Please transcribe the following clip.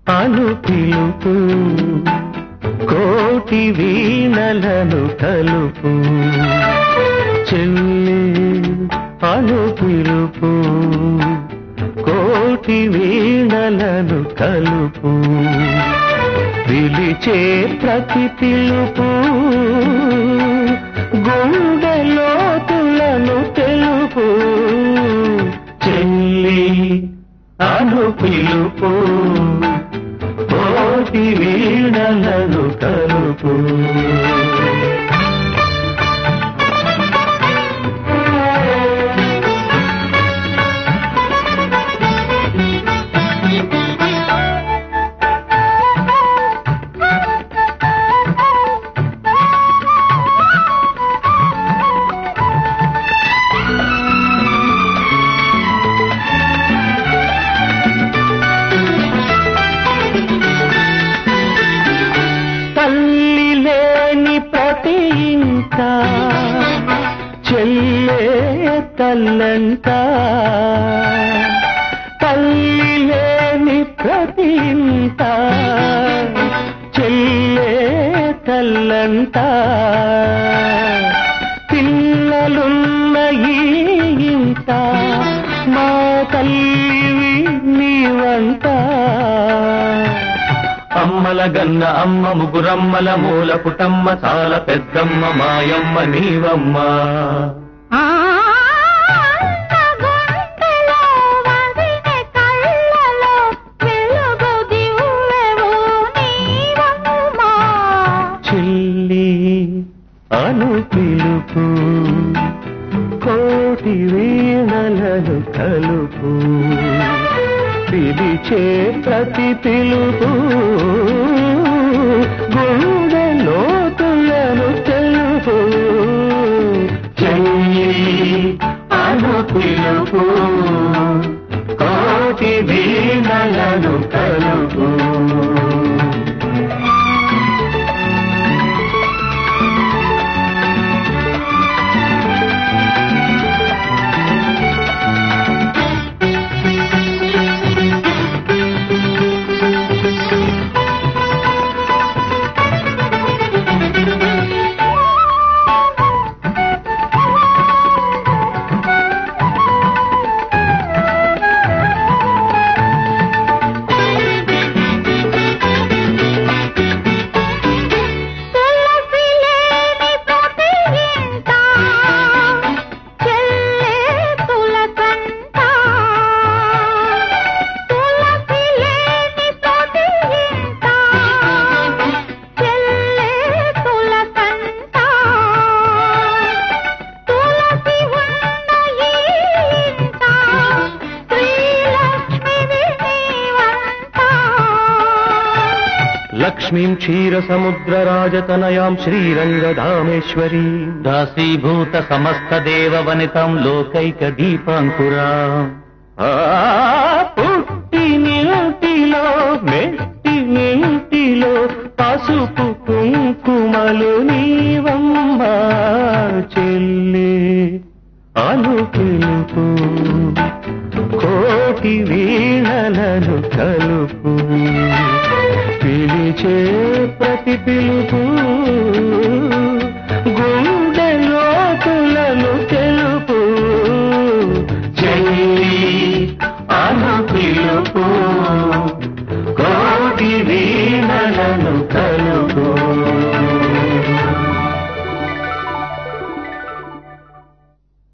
అను పిలుపు కోటి వీణలను కలుపు చెల్లి అను పిలుపు కోటి వీణలను కలుపు పిలిచే ప్రతి పిలుపు గుండెలోతులను తెలుపు చెల్లి అను పిలుపు కోటి వీణలను కలుపు తల్లి లేని ప్రతి ఇంట చెల్లే తల్లంట తల్లి లేని ప్రతి ఇంట చెల్లే తల్లంట పిల్లలున్న ఈ ఇంట మా తల్లి నీవంట అమ్మల గన్న అమ్మ ముగురమ్మల మూల పుటమ్మ చాలా పెద్దమ్మ మాయమ్మ నీవమ్మ ఆ గుంటెలో వదిన కళ్ళలో వెలుగు దివ్వెవు నీవమ్మా చెల్లి అను పిలుపు కోటి వీణలను కలుపు పిలిచే ప్రతి పిలుపు గుండె లోతులను తెలుపు చెయ్యి అను పిలుపు కోటి వీణలను కలుపు తులసి లేని ప్రతి ఇంట చెల్లే తులసంట తులసి లేని ప్రతి ఇంట చెల్లే తులసంట తులసి ఉన్న ఈ ఇంట శ్రీలక్ష్మివి నీవంట లక్ష్మీం క్షీర సముద్ర రాజతనయాం శ్రీరంగధామేశ్వరీ దాసీభూత సమస్త దేవ వనితాం లోకైక దీపాంకురా పుట్టి నింటిలో మెట్టి నింటిలో పసుపు కుంకుమలు నీవమ్మ చెల్లి అను పిలుపు కోటి వీణలను కలుపు పిలిచే ప్రతి పిలుపు గుండె లోతులను తెలుపు చెల్లి అను పిలుపు